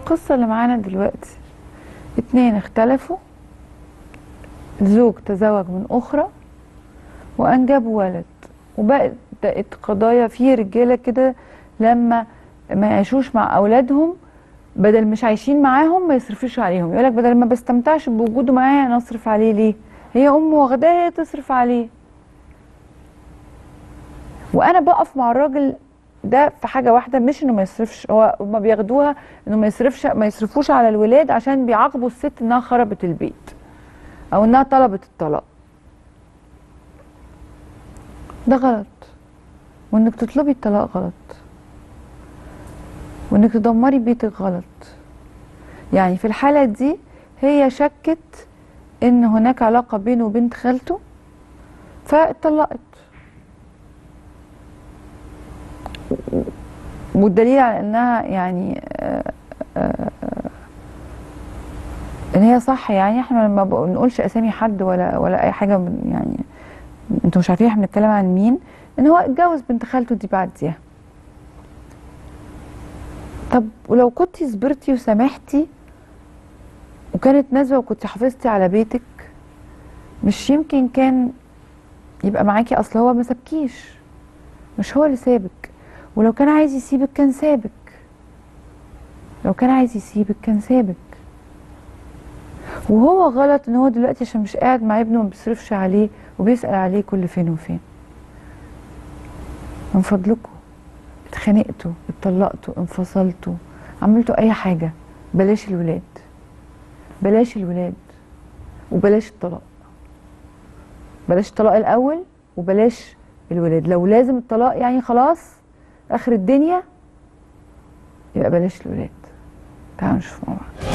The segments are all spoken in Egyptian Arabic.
القصة اللي معانا دلوقتي اتنين اختلفوا زوج تزوج من أخرى وأنجبوا ولد وبقت بقت قضايا في رجالة كده لما ما يعيشوش مع أولادهم بدل مش عايشين معاهم ما يصرفوش عليهم يقولك بدل ما بستمتعش بوجوده معايا انا اصرف عليه ليه هي امه واخداه هي تصرف عليه وانا بقف مع الراجل ده في حاجه واحده مش انه ما يصرفش هو هما بياخدوها انه ما يصرفش ما يصرفوش على الولاد عشان بيعاقبوا الست انها خربت البيت او انها طلبت الطلاق ده غلط وانك تطلبي الطلاق غلط وانك تدمري بيتك غلط يعني في الحالة دي هي شكت ان هناك علاقة بينه وبنت خالته فاتطلقت والدليل على انها يعني آه، آه، ان هي صح يعني احنا ما بنقولش اسامي حد ولا ولا اي حاجه من- يعني انتوا مش عارفين احنا بنتكلم عن مين ان هو اتجوز بنت خالته دي بعديها طب ولو كنتي صبرتي وسامحتي وكانت نازله وكنت حافظتي على بيتك مش يمكن كان يبقى معاكي اصل هو ما سابكيش مش هو اللي سابك ولو كان عايز يسيبك كان سابك لو كان عايز يسيبك كان سابك وهو غلط ان هو دلوقتي عشان مش قاعد مع ابنه ما بيصرفش عليه وبيسأل عليه كل فين وفين من فضلكم اتخانقتوا اتطلقتوا انفصلتوا عملتوا اي حاجة بلاش الولاد بلاش الولاد وبلاش الطلاق بلاش الطلاق الاول وبلاش الولاد لو لازم الطلاق يعني خلاص اخر الدنيا يبقى بلاش الولاد تعالوا نشوف مع بعض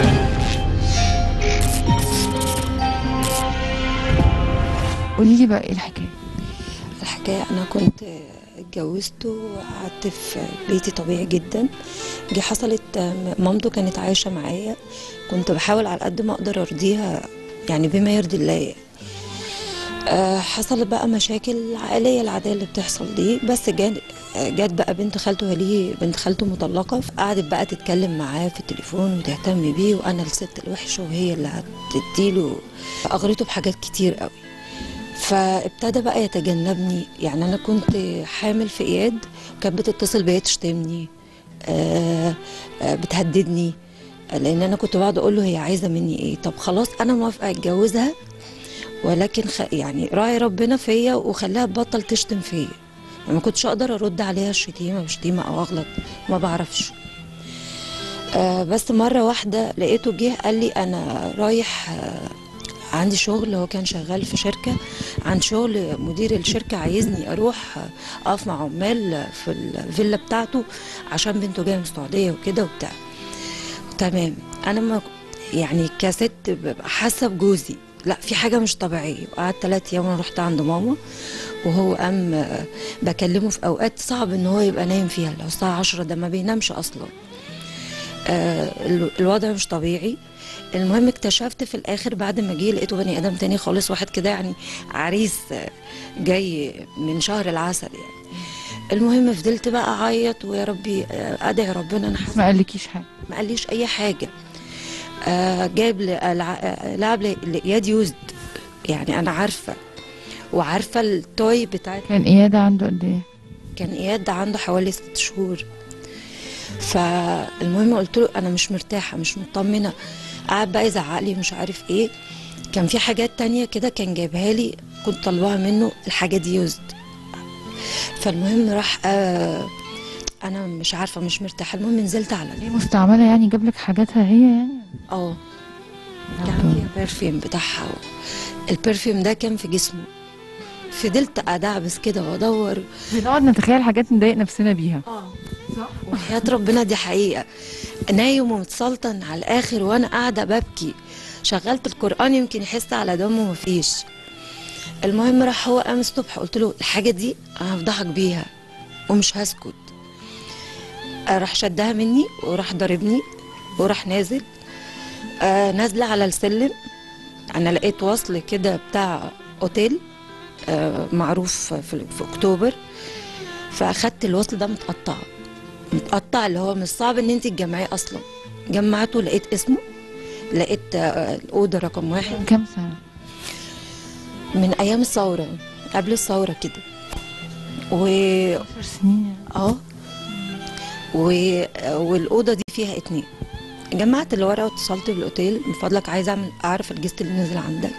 قولي لي بقى ايه الحكايه الحكاية أنا كنت اتجوزت وقعدت في بيتي طبيعي جدا جه حصلت مامته كانت عايشة معايا كنت بحاول على قد ما أقدر أرضيها يعني بما يرضي الله يعني. آه، حصلت بقى مشاكل عائلية العادية اللي بتحصل دي بس جت جت بقى بنت خالته هي ليه بنت خالته مطلقة قعدت بقى تتكلم معاه في التليفون وتهتم بيه وأنا الست الوحشة وهي اللي هتديله أغرته بحاجات كتير قوي فابتدى بقى يتجنبني يعني انا كنت حامل في اياد كانت بتتصل بيا تشتمني آه آه بتهددني لان انا كنت بقعد اقول له هي عايزه مني ايه طب خلاص انا موافقه اتجوزها ولكن خ... يعني راعي ربنا فيا وخليها تبطل تشتم فيا يعني ما كنتش اقدر ارد عليها الشتيمه بشتيمه او اغلط ما بعرفش آه بس مره واحده لقيته جه قال لي انا رايح آه عندي شغل هو كان شغال في شركة عن شغل مدير الشركة عايزني أروح أقف مع عمال في الفيلا بتاعته عشان بنته جاية من السعودية وكده وبتاع تمام أنا ما يعني كست ببقى حاسة بجوزي لا في حاجة مش طبيعية وقعدت ثلاث أيام أنا رحت عند ماما وهو قام بكلمه في أوقات صعب إن هو يبقى نايم فيها لو الساعة عشرة ده ما بينامش أصلا آه الوضع مش طبيعي المهم اكتشفت في الاخر بعد ما جه لقيته بني ادم تاني خالص واحد كده يعني عريس جاي من شهر العسل يعني المهم فضلت بقى اعيط ويا ربي ادعي ربنا انا ما قالكيش حاجه ما قاليش اي حاجه آه جايب لعب لاياد يوزد يعني انا عارفه وعارفه التوي بتاعت كان اياد عنده قد ايه كان اياد عنده حوالي ست شهور فالمهم قلت له انا مش مرتاحه مش مطمنه قعد بقى يزعق لي مش عارف ايه كان في حاجات تانية كده كان جايبها لي كنت طالباها منه الحاجه دي يوزد فالمهم راح آه انا مش عارفه مش مرتاحه المهم نزلت على ليه مستعمله يعني جاب لك حاجاتها هي يعني اه كان فيها برفيوم بتاعها البرفيوم ده كان في جسمه فضلت ادعبس كده وادور بنقعد نتخيل حاجات نضايق نفسنا بيها اه صح وحياة ربنا دي حقيقة نايم ومتسلطن على الآخر وأنا قاعدة ببكي شغلت القرآن يمكن يحس على دمه مفيش المهم راح هو قام الصبح قلت له الحاجة دي أنا هفضحك بيها ومش هسكت راح شدها مني وراح ضربني وراح نازل آه نازلة على السلم أنا لقيت وصل كده بتاع أوتيل آه معروف في, في أكتوبر فأخدت الوصل ده متقطع متقطع اللي هو مش صعب ان انت تجمعيه اصلا جمعته لقيت اسمه لقيت آه، الاوضه رقم واحد من كام سنه من ايام الثوره قبل الثوره كده و 10 سنين اه و... والاوضه دي فيها اتنين جمعت الورقه واتصلت بالاوتيل من فضلك عايزه اعمل اعرف الجست اللي نزل عندك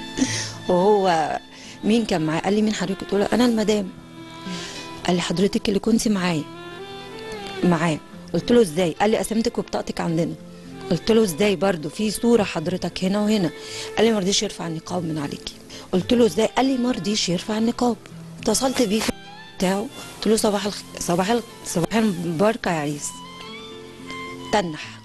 وهو مين كان معايا قال لي مين حضرتك قلت له انا المدام قال لي حضرتك اللي كنتي معايا معاه قلت له ازاي قال لي قسمتك وبطاقتك عندنا قلت له ازاي برضو في صوره حضرتك هنا وهنا قال لي ما رضيش يرفع النقاب من عليكي قلت له ازاي قال لي ما رضيش يرفع النقاب اتصلت بيه في بتاعه قلت له صباح الخ... صباح ال... صباح البركه يا عريس تنح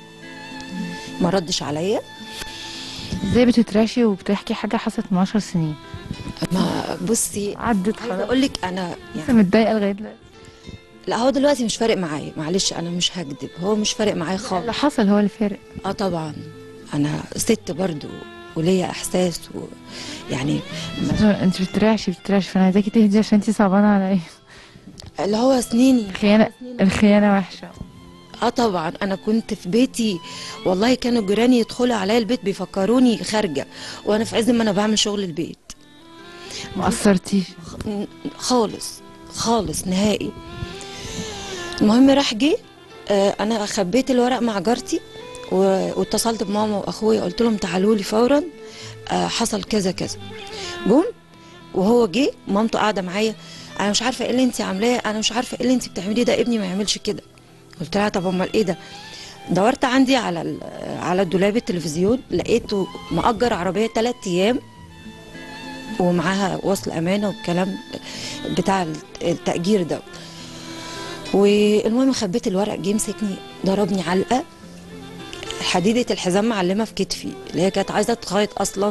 ما ردش عليا ازاي بتتراشي وبتحكي حاجه حصلت من 10 سنين ما بصي عدت عايزه خلاص اقول لك انا لسه يعني متضايقه لغايه دلوقتي لا هو دلوقتي مش فارق معايا معلش انا مش هكذب هو مش فارق معايا اللي خالص حصل هو اللي فارق اه طبعا انا ست برضو وليا احساس و يعني انت بترعشي بترعشي فانا عايزاكي تهدي عشان انت صعبانه عليا اللي هو سنيني الخيانه الخيانه وحشه اه طبعا انا كنت في بيتي والله كانوا جيراني يدخلوا عليا البيت بيفكروني خارجه وانا في عز ما انا بعمل شغل البيت ما قصرتيش خالص خالص نهائي المهم راح جه آه، انا خبيت الورق مع جارتي و- واتصلت بماما واخويا قلت لهم تعالوا لي فورا آه، حصل كذا كذا جم وهو جه مامته قاعده معايا انا مش عارفه ايه اللي انت عاملاه انا مش عارفه ايه اللي انت بتعمليه ده ابني ما يعملش كده قلت لها طب امال ايه ده دورت عندي على ال- على دولاب التلفزيون لقيته مأجر عربيه ثلاث ايام ومعاها وصل امانه والكلام بتاع التأجير ده والمهم خبيت الورق جه مسكني ضربني علقه حديده الحزام معلمه في كتفي اللي هي كانت عايزه تخيط اصلا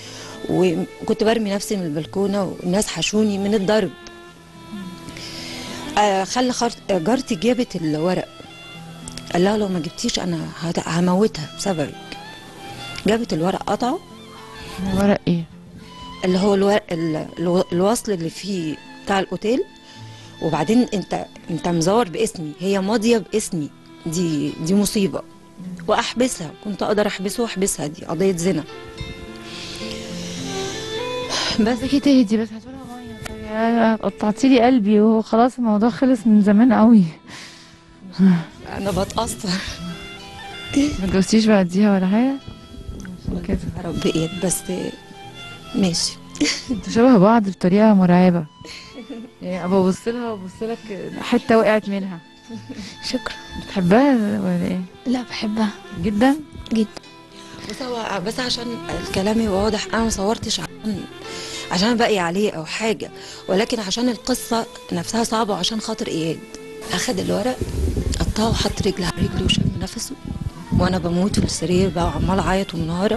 وكنت برمي نفسي من البلكونه والناس حشوني من الضرب آه خلى خر- جارتي جابت الورق قال لها لو ما جبتيش انا هت- هموتها بسببك جابت الورق قطعه ورق ايه اللي هو الو... ال- الو... الوصل اللي فيه بتاع الاوتيل وبعدين انت انت مزور باسمي هي ماضيه باسمي دي دي مصيبه واحبسها كنت اقدر احبسه واحبسها دي قضيه زنا بس عايزاكي تهدي بس هتقولها ميه يا قطعتي لي قلبي وهو خلاص الموضوع خلص من زمان قوي انا بتاثر ما اتجوزتيش بعديها ولا حاجه كده يا رب ايه بس ماشي انتوا شبه بعض بطريقه مرعبه يعني ابقى ابص لها وابص لك حته وقعت منها شكرا بتحبها ولا ايه لا بحبها جدا جدا بس هو بس عشان الكلام يبقى واضح انا ما صورتش عشان عشان باقي عليه او حاجه ولكن عشان القصه نفسها صعبه وعشان خاطر اياد اخد الورق قطعه وحط رجل على رجلي وشم نفسه وانا بموت في السرير بقى وعمال اعيط ومنهاره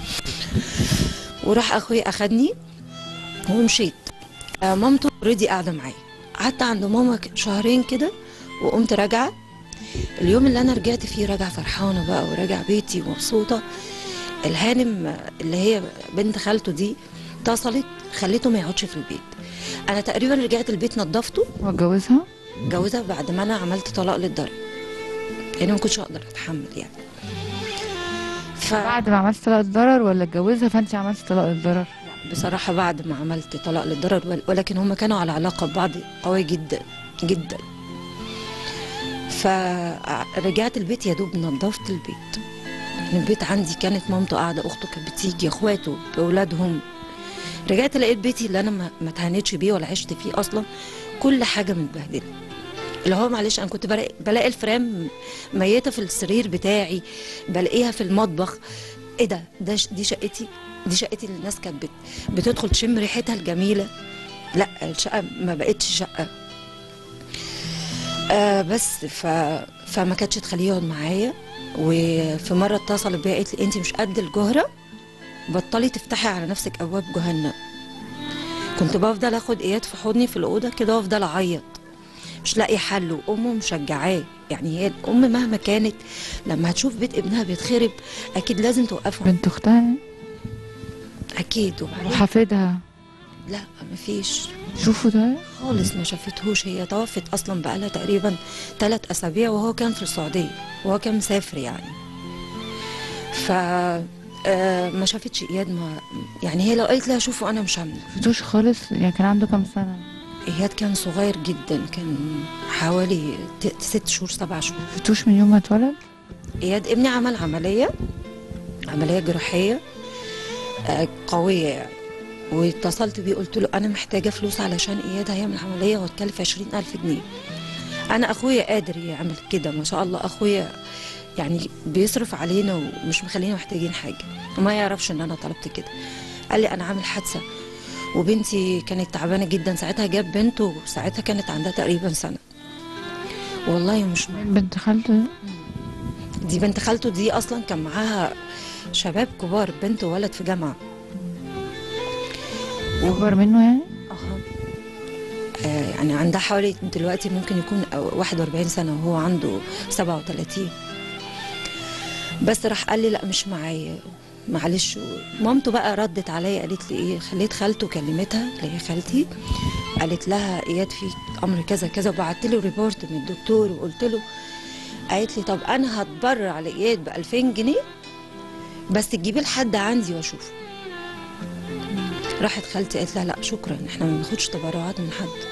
وراح اخوي اخدني ومشيت آه، مامته اوريدي قاعده معايا قعدت عند ماما ك- شهرين كده وقمت راجعه اليوم اللي انا رجعت فيه راجعه فرحانه بقى وراجع بيتي ومبسوطه الهانم اللي هي بنت خالته دي اتصلت خليته ما يقعدش في البيت انا تقريبا رجعت البيت نظفته واتجوزها جوزها بعد ما انا عملت طلاق للضرب يعني ما كنتش اقدر اتحمل يعني ف بعد ما عملت طلاق الضرر ولا اتجوزها فانت عملتي طلاق الضرر بصراحه بعد ما عملت طلاق للضرر ول- ولكن هم كانوا على علاقه ببعض قويه جدا جدا فرجعت البيت يا دوب نظفت البيت البيت عندي كانت مامته قاعده اخته كانت بتيجي اخواته باولادهم رجعت لقيت بيتي اللي انا ما ما اتهنتش بيه ولا عشت فيه اصلا كل حاجه متبهدله اللي هو معلش انا كنت بلاقي, بلاقي الفرام ميته في السرير بتاعي بلاقيها في المطبخ ايه ده ده ش- دي شقتي دي شقتي اللي الناس كانت بت- بتدخل تشم ريحتها الجميله لا الشقه ما بقتش شقه آه بس ف... فما كانتش تخليه يقعد معايا وفي مره اتصلت بيا قالت لي انت مش قد الجهره بطلي تفتحي على نفسك ابواب جهنم كنت بفضل اخد اياد في حضني في الاوضه كده وافضل اعيط مش لاقي حل وامه مشجعاه يعني هي الام مهما كانت لما هتشوف بيت ابنها بيتخرب اكيد لازم توقفه بنت اختها اكيد وبعدين وحفيدها لا مفيش شوفوا ده خالص ما شافتهوش هي توفت اصلا بقالها تقريبا ثلاث اسابيع وهو كان في السعوديه وهو كان مسافر يعني ف آه، ما شافتش اياد ما يعني هي لو قالت لها شوفوا انا مش همنع شفتوش خالص يعني كان عنده كام سنة اياد كان صغير جدا كان حوالي ت- ست شهور سبع شهور شفتوش من يوم ما اتولد اياد ابني عمل عمليه عمليه جراحيه آه، قويه يعني واتصلت بيه قلت له انا محتاجه فلوس علشان اياد هيعمل عمليه وهتكلف عشرين الف جنيه انا اخويا قادر يعمل كده ما شاء الله اخويا يعني بيصرف علينا ومش مخلينا محتاجين حاجه وما يعرفش ان انا طلبت كده قال لي انا عامل حادثه وبنتي كانت تعبانه جدا ساعتها جاب بنته ساعتها كانت عندها تقريبا سنه والله مش مين بنت خالته دي بنت خالته دي اصلا كان معاها شباب كبار بنت وولد في جامعه اكبر منه يعني أها. آه يعني عندها حوالي دلوقتي ممكن يكون أو 41 سنة وهو عنده 37 بس راح قال لي لا مش معايا معلش مامته بقى ردت عليا قالت لي ايه خليت خالته كلمتها اللي هي خالتي قالت لها اياد في امر كذا كذا وبعت له ريبورت من الدكتور وقلت له قالت لي طب انا هتبرع لاياد ب 2000 جنيه بس تجيبيه لحد عندي واشوفه راحت خالتي قالت لها لا شكرا احنا ما بناخدش تبرعات من حد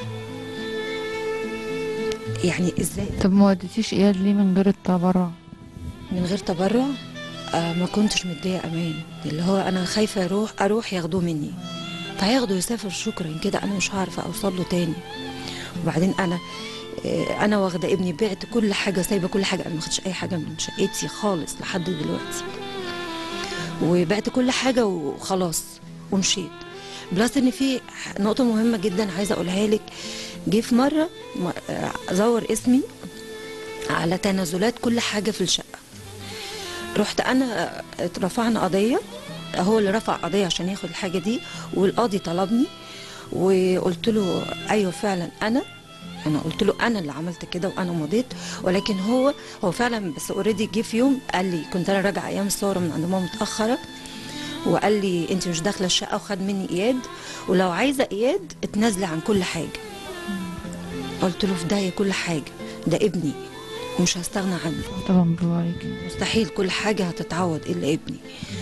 يعني ازاي طب ما وديتيش اياد ليه من غير التبرع من غير تبرع آه ما كنتش مديه امان اللي هو انا خايفه اروح اروح ياخدوه مني فهياخدوا يسافر شكرا كده انا مش عارفه اوصل له تاني وبعدين انا آه انا واخده ابني بعت كل حاجه سايبه كل حاجه انا ما خدتش اي حاجه من شقتي خالص لحد دلوقتي وبعت كل حاجه وخلاص ومشيت بلس ان في نقطه مهمه جدا عايزه اقولها لك جه في مره م- آه، زور اسمي على تنازلات كل حاجه في الشقه رحت انا رفعنا قضيه هو اللي رفع قضيه عشان ياخد الحاجه دي والقاضي طلبني وقلت له ايوه فعلا انا انا قلت له انا اللي عملت كده وانا مضيت ولكن هو هو فعلا بس اوريدي جه في يوم قال لي كنت انا راجعه ايام الثوره من عند ماما متاخره وقال لي انت مش داخله الشقه وخد مني اياد ولو عايزه اياد اتنازلي عن كل حاجه قلت له في داهيه كل حاجه ده ابني ومش هستغنى عنه طبعا برافو عليكي مستحيل كل حاجة هتتعوض إلا ابني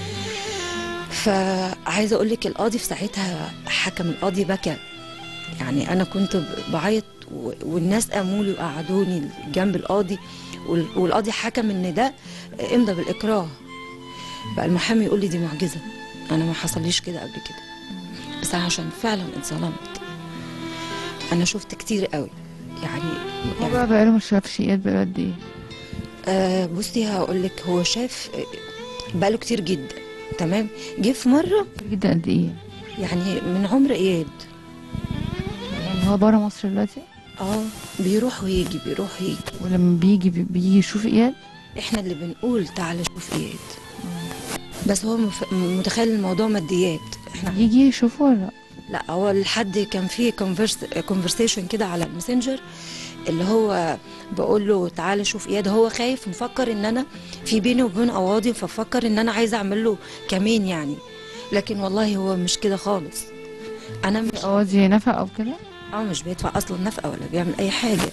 فعايزة أقول لك القاضي في ساعتها حكم القاضي بكى يعني أنا كنت بعيط و- والناس قاموا لي وقعدوني جنب القاضي وال- والقاضي حكم إن ده امضى بالإكراه بقى المحامي يقول لي دي معجزة أنا ما حصليش كده قبل كده بس أنا عشان فعلا اتظلمت أنا شفت كتير قوي يعني, هو يعني بقى بقاله ما شافش اياد بقاله قد ايه آه بصي هقول لك هو شاف بقاله كتير جدا تمام جه في مره جدا قد ايه يعني من عمر اياد يعني هو بره مصر دلوقتي اه بيروح ويجي بيروح ويجي ولما بيجي بي- بيجي يشوف اياد احنا اللي بنقول تعالى شوف اياد بس هو مف... متخيل الموضوع ماديات احنا يجي يشوفه ولا لا لا هو لحد كان في كونفرسيشن كده على الماسنجر اللي هو بقول له تعالى شوف اياد هو خايف مفكر ان انا في بيني وبين قواضي ففكر ان انا عايزه اعمل له كمين يعني لكن والله هو مش كده خالص انا مش قواضي نفق او كده اه مش بيدفع اصلا نفقه ولا بيعمل اي حاجه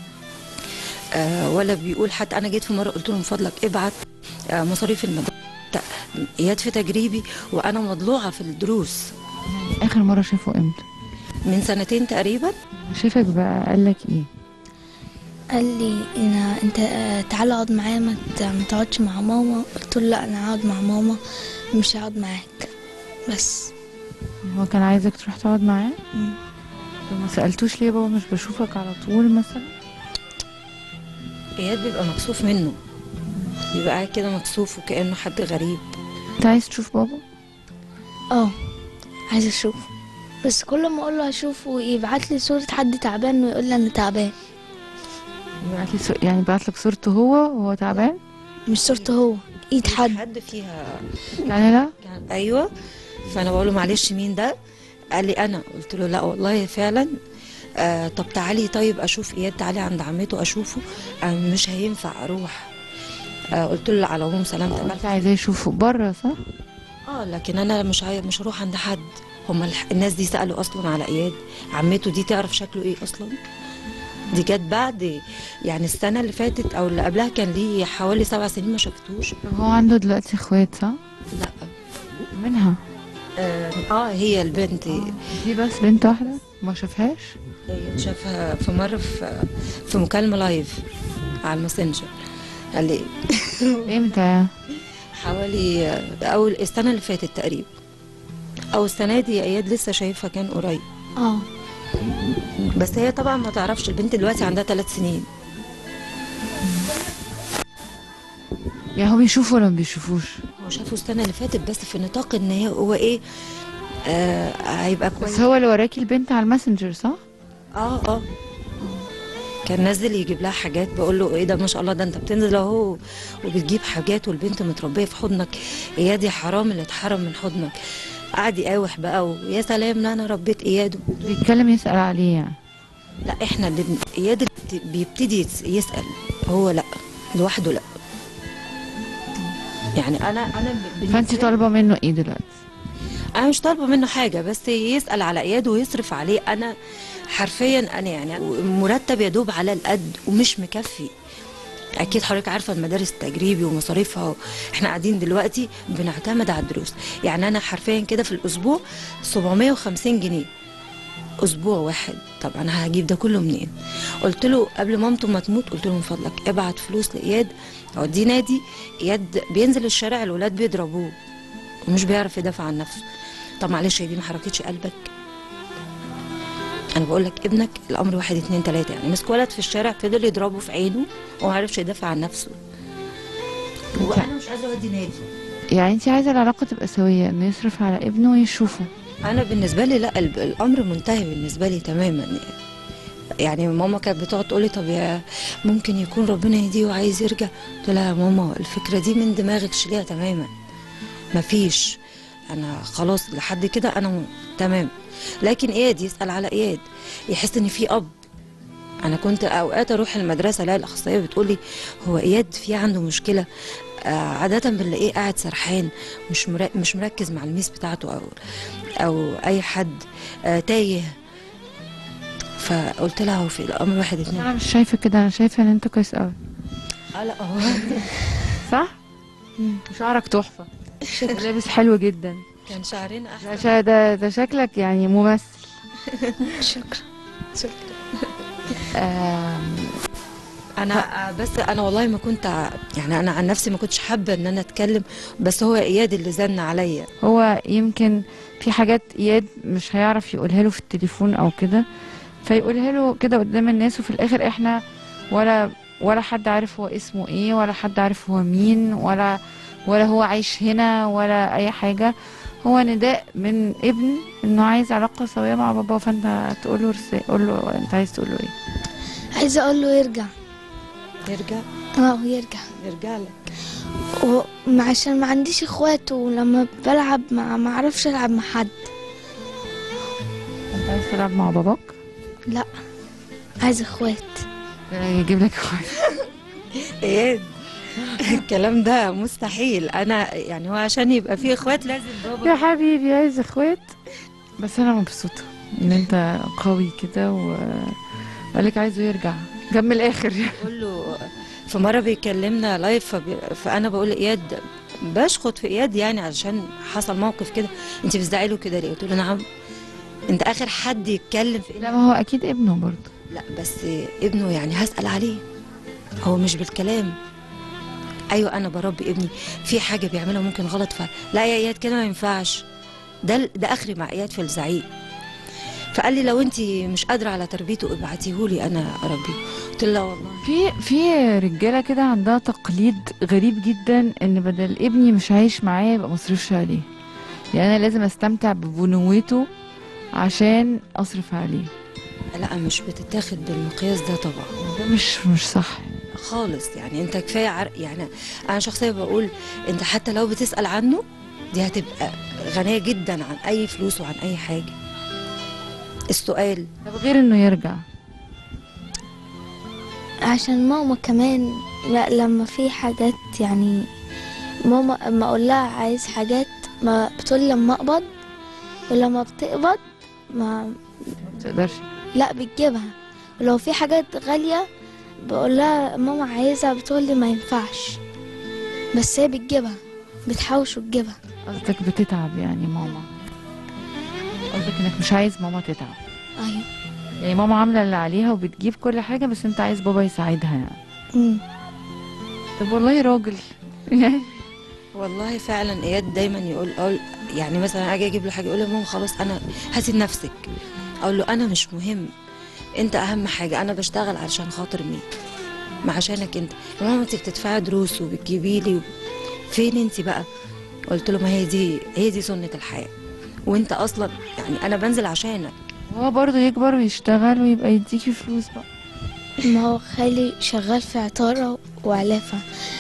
آه ولا بيقول حتى انا جيت في مره قلت له من فضلك ابعت آه مصاريف المدرسه اياد في تجريبي وانا مضلوعه في الدروس اخر مره شافه امتى من سنتين تقريبا شافك بقى قال لك ايه قال لي إن انت آه، تعالى اقعد معايا ما ت- ما تقعدش مع ماما قلت له لا انا هقعد مع ماما مش هقعد معاك بس هو كان عايزك تروح تقعد معاه مم. طب ما سالتوش ليه بابا مش بشوفك على طول مثلا اياد بيبقى مكسوف منه بيبقى قاعد كده مكسوف وكانه حد غريب انت عايز تشوف بابا اه عايزه اشوفه بس كل ما اقول له هشوفه يبعت لي صوره حد تعبان ويقول لي انا تعبان يبعت لي صو- يعني بعت لك صورته هو وهو تعبان مش صورته هو ايد حد حد فيها يعني لا كان ايوه فانا بقول له معلش مين ده قال لي انا قلت له لا والله فعلا آه طب تعالي طيب اشوف اياد تعالي عند عمته اشوفه آه مش هينفع اروح آه قلت له لا على العموم سلامتك انت عايزاه يشوفه بره صح اه لكن انا مش عاي... مش هروح عند حد هم الح- الناس دي سالوا اصلا على اياد عمته دي تعرف شكله ايه اصلا دي جت بعد يعني السنه اللي فاتت او اللي قبلها كان ليه حوالي سبع سنين ما شافتوش طب هو عنده دلوقتي اخوات صح؟ لا منها اه, آه هي البنت دي بس بنت واحدة ما شافهاش هي شافها في مره في في مكالمه لايف على الماسنجر قال لي امتى؟ حوالي آه، اول السنه اللي فاتت تقريبا او السنه دي اياد لسه شايفها كان قريب اه بس هي طبعا ما تعرفش البنت دلوقتي عندها ثلاث سنين يعني هو بيشوفوا ولا ما بيشوفوش؟ هو شافه السنه اللي فاتت بس في نطاق ان هي هو ايه آه هيبقى كويس بس هو اللي وراكي البنت على الماسنجر صح؟ اه اه كان نازل يجيب لها حاجات بقول له ايه ده ما شاء الله ده انت بتنزل اهو وبتجيب حاجات والبنت متربيه في حضنك اياد يا حرام اللي اتحرم من حضنك قعد يقاوح بقى ويا سلام لا انا ربيت اياد بيتكلم يسأل عليه يعني لا احنا اللي بن... اياد اللي بت- بيبتدي يس- يسال هو لا لوحده لا يعني انا انا بالنسبة فانت لي- طالبة منه ايه دلوقتي؟ انا مش طالبه منه حاجه بس يسال على اياد ويصرف عليه انا حرفيا انا يعني مرتب يدوب على القد ومش مكفي اكيد حضرتك عارفه المدارس التجريبي ومصاريفها احنا قاعدين دلوقتي بنعتمد على الدروس يعني انا حرفيا كده في الاسبوع 750 جنيه اسبوع واحد طب انا هجيب ده كله منين قلت له قبل مامته ما تموت قلت له من فضلك ابعت فلوس لاياد اوديه نادي اياد بينزل الشارع الولاد بيضربوه ومش بيعرف يدافع عن نفسه طب معلش هي دي ما حركتش قلبك انا بقول لك ابنك الامر واحد اتنين تلاته يعني مسك ولد في الشارع فضل يضربه في عينه وما عرفش يدافع عن نفسه وانا مش عايزه اودي نادي يعني انت عايزة العلاقة تبقى سوية انه يصرف على ابنه ويشوفه انا بالنسبه لي لا ال- الامر منتهي بالنسبه لي تماما يعني. يعني ماما كانت بتقعد تقول لي طب يا ممكن يكون ربنا يهديه وعايز يرجع قلت لها يا ماما الفكره دي من دماغك شيليها تماما مفيش انا خلاص لحد كده انا م- تمام لكن اياد يسال على اياد يحس ان في اب انا كنت اوقات اروح المدرسه الاقي الاخصائيه بتقول لي هو اياد في عنده مشكله آه عاده بنلاقيه قاعد سرحان مش مرا- مش مركز مع الميس بتاعته او او اي حد آه تايه فقلت لها هو في الامر واحد اتنين انا مش شايفة كده انا شايفة ان انت كويس قوي اه لا هو صح؟ وشعرك تحفة لابس حلو جدا كان شعرنا ده, احلى شا- ده, ده شكلك يعني ممثل شكرا آم، انا آه، بس انا والله ما كنت ع- يعني انا عن نفسي ما كنتش حابه ان انا اتكلم بس هو اياد اللي زن عليا هو يمكن في حاجات اياد مش هيعرف يقولها له في التليفون او كده فيقولها له كده قدام الناس وفي الاخر احنا ولا ولا حد عارف هو اسمه ايه ولا حد عارف هو مين ولا ولا هو عايش هنا ولا اي حاجه هو نداء من ابن انه عايز علاقه سويه مع بابا فانت تقول له رسالة قول له انت عايز تقول له ايه عايزة اقول له يرجع يرجع اه يرجع يرجع لك و- عشان ما عنديش اخوات ولما بلعب مع ما اعرفش العب مع حد انت عايز تلعب مع باباك لا عايزة اخوات يجيب لك اخوات اياد الكلام ده مستحيل انا يعني هو عشان يبقى فيه اخوات لازم يا بابا حبيبي عايز اخوات بس انا مبسوطه ان انت قوي كده وقالك عايزه يرجع جنب من الاخر بقول له في مره بيكلمنا لايف فبي... فانا بقول لاياد بشخط في اياد يعني عشان حصل موقف كده انت بتزعلي له كده ليه قلت له نعم انت اخر حد يتكلم في لا ما هو اكيد ابنه برضه لا بس ابنه يعني هسأل عليه هو مش بالكلام ايوه انا بربي ابني في حاجه بيعملها ممكن غلط فلا يا اياد كده ما ينفعش ده ده اخري مع اياد في الزعيق فقال لي لو انت مش قادره على تربيته ابعتيهولي انا اربيه قلت له لا والله في في رجاله كده عندها تقليد غريب جدا ان بدل ابني مش عايش معايا يبقى مصرفش عليه يعني انا لازم استمتع ببنوته عشان اصرف عليه لا مش بتتاخد بالمقياس ده طبعا ده مش مش صح خالص يعني انت كفايه عر... يعني انا شخصيا بقول انت حتى لو بتسال عنه دي هتبقى غنيه جدا عن اي فلوس وعن اي حاجه السؤال طب غير انه يرجع عشان ماما كمان لا لما في حاجات يعني ماما اما اقول لها عايز حاجات ما بتقول لما اقبض ولما بتقبض ما ما تقدرش لا بتجيبها ولو في حاجات غالية بقول لها ماما عايزها بتقول لي ما ينفعش بس هي بتجيبها بتحوش وتجيبها قصدك بتتعب يعني ماما قصدك انك مش عايز ماما تتعب ايوه يعني ماما عامله اللي عليها وبتجيب كل حاجه بس انت عايز بابا يساعدها يعني أمم. طب والله راجل يعني والله فعلا اياد دايما يقول اقول يعني مثلا اجي اجيب له حاجه يقول لي ماما خلاص انا هاتي لنفسك اقول له انا مش مهم انت اهم حاجه انا بشتغل علشان خاطر مين ما عشانك انت يا ماما انت بتدفعي دروس وبتجيبي لي فين انت بقى قلت له ما هي دي هي دي سنه الحياه وانت اصلا يعني انا بنزل عشانك هو برضه يكبر ويشتغل ويبقى يديكي فلوس بقى ما هو خالي شغال في عطارة وعلافة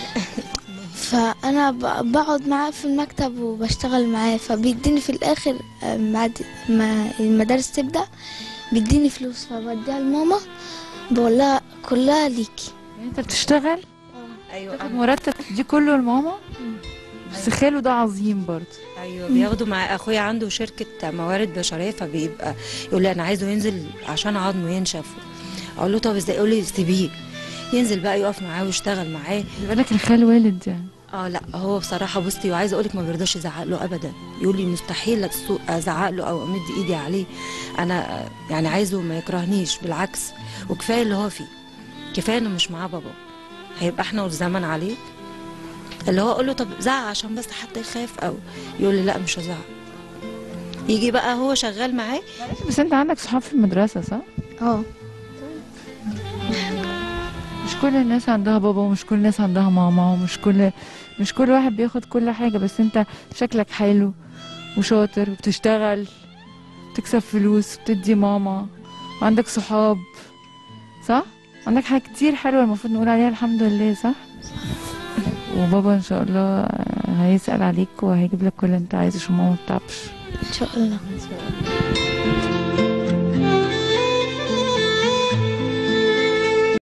فأنا ب- بقعد معاه في المكتب وبشتغل معاه فبيديني في الآخر آه، بعد ما المدارس تبدأ بيديني فلوس فبديها لماما بقول لها كلها ليكي يعني انت بتشتغل ايوه تاخد مرتب دي كله لماما بس خاله ده عظيم برضه ايوه بياخدوا مع اخويا عنده شركه موارد بشريه فبيبقى يقول لي انا عايزه ينزل عشان عظمه ينشف اقول له طب ازاي يقول لي سيبيه ينزل بقى يقف معاه ويشتغل معاه يبقى لك الخال والد يعني اه لا هو بصراحه بصي وعايزه اقول لك ما بيرضاش يزعق له ابدا يقول لي مستحيل أسوق- ازعق له او امد ايدي عليه انا آه، يعني عايزه ما يكرهنيش بالعكس وكفايه اللي هو فيه كفايه انه مش معاه بابا هيبقى احنا والزمن عليه اللي هو اقول له طب زعق عشان بس حتى يخاف او يقول لي لا مش هزعق يجي بقى هو شغال معاه بس انت عندك صحاب في المدرسه صح؟ اه مش كل الناس عندها بابا ومش كل الناس عندها ماما ومش كل مش كل واحد بياخد كل حاجة بس انت شكلك حلو وشاطر وبتشتغل بتكسب فلوس بتدي ماما وعندك صحاب صح؟ عندك حاجات كتير حلوة المفروض نقول عليها الحمد لله صح؟ وبابا ان شاء الله هيسأل عليك وهيجيب لك كل اللي انت عايزه عشان ماما ما تتعبش إن شاء الله